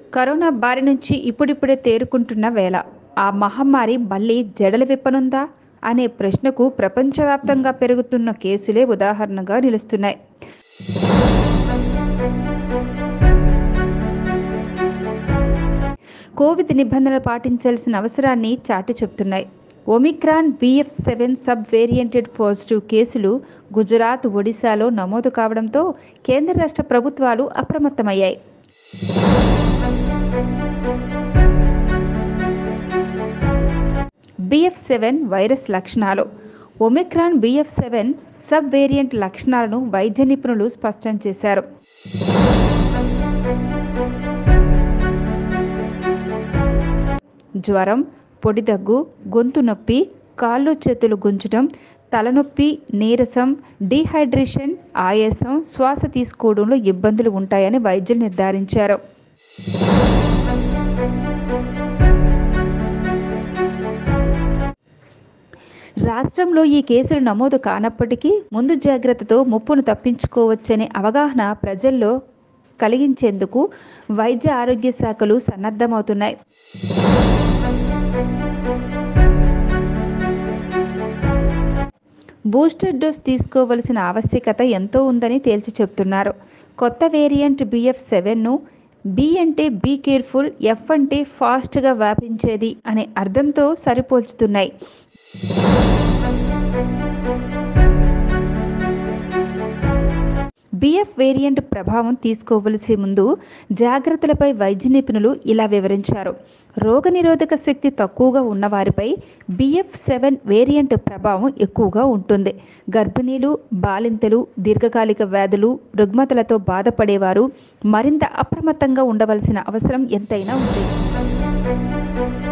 corona బారి నుంచి ఇప్పుడిప్పుడే తేరుకుంటున్న వేళ ఆ మహమ్మారి మళ్ళీ జడలు విప్పనుందా అనే ప్రశ్నకు ప్రపంచవ్యాప్తంగా పెరుగుతున్న కేసులే ఉదాహరణగా నిలుస్తున్నాయి కోవిడ్ నిబంధనలు పాటించాల్సిన అవసరాన్ని చాటి చెప్తున్నాయి ఒమిక్రాన్ బిఎఫ్ సెవెన్ సబ్ వేరియంటెడ్ పాజిటివ్ కేసులు గుజరాత్ ఒడిశాలో నమోదు కావడంతో కేంద్ర రాష్ట్ర ప్రభుత్వాలు అప్రమత్తమయ్యాయి బిఎఫ్ సెవెన్ వైరస్ లక్షణాలు Omicron BF seven sub variant లక్షణాలను వైద్య నిపుణులు స్పష్టం చేశారు జ్వరం పొడి దగ్గు గొంతు నొప్పి కాళ్ళు చేతులు గుంజడం తలనొప్పి నీరసం డీహైడ్రేషన్ ఆయాసం శ్వాస తీసుకోవడంలో ఇబ్బందులు ఉంటాయని వైద్యులు నిర్ధారించారు రాష్ట్రంలో ఈ కేసులు నమోదు కానప్పటికీ ముందు జాగ్రత్తతో ముప్పును తప్పించుకోవచ్చనే అవగాహన ప్రజల్లో కలిగించేందుకు వైద్య ఆరోగ్య శాఖలు సన్నద్ధమవుతున్నాయి బూస్టర్ డోస్ తీసుకోవలసిన ఆవశ్యకత ఎంతో ఉందని తేల్చి చెప్తున్నారు కొత్త వేరియంట్ బిఎఫ్ సెవెన్ను బి అంటే బీ కేర్ఫుల్ ఎఫ్ అంటే ఫాస్ట్గా వ్యాపించేది అనే అర్థంతో సరిపోల్చుతున్నాయి బిఎఫ్ వేరియంట్ ప్రభావం తీసుకోవలసి ముందు జాగ్రత్తలపై వైద్య నిపుణులు ఇలా వివరించారు రోగనిరోధక శక్తి తక్కువగా ఉన్నవారిపై బిఎఫ్ సెవెన్ వేరియంట్ ప్రభావం ఎక్కువగా ఉంటుంది గర్భిణీలు బాలింతలు దీర్ఘకాలిక వ్యాధులు రుగ్మతలతో బాధపడేవారు మరింత అప్రమత్తంగా ఉండవలసిన అవసరం ఎంతైనా ఉంది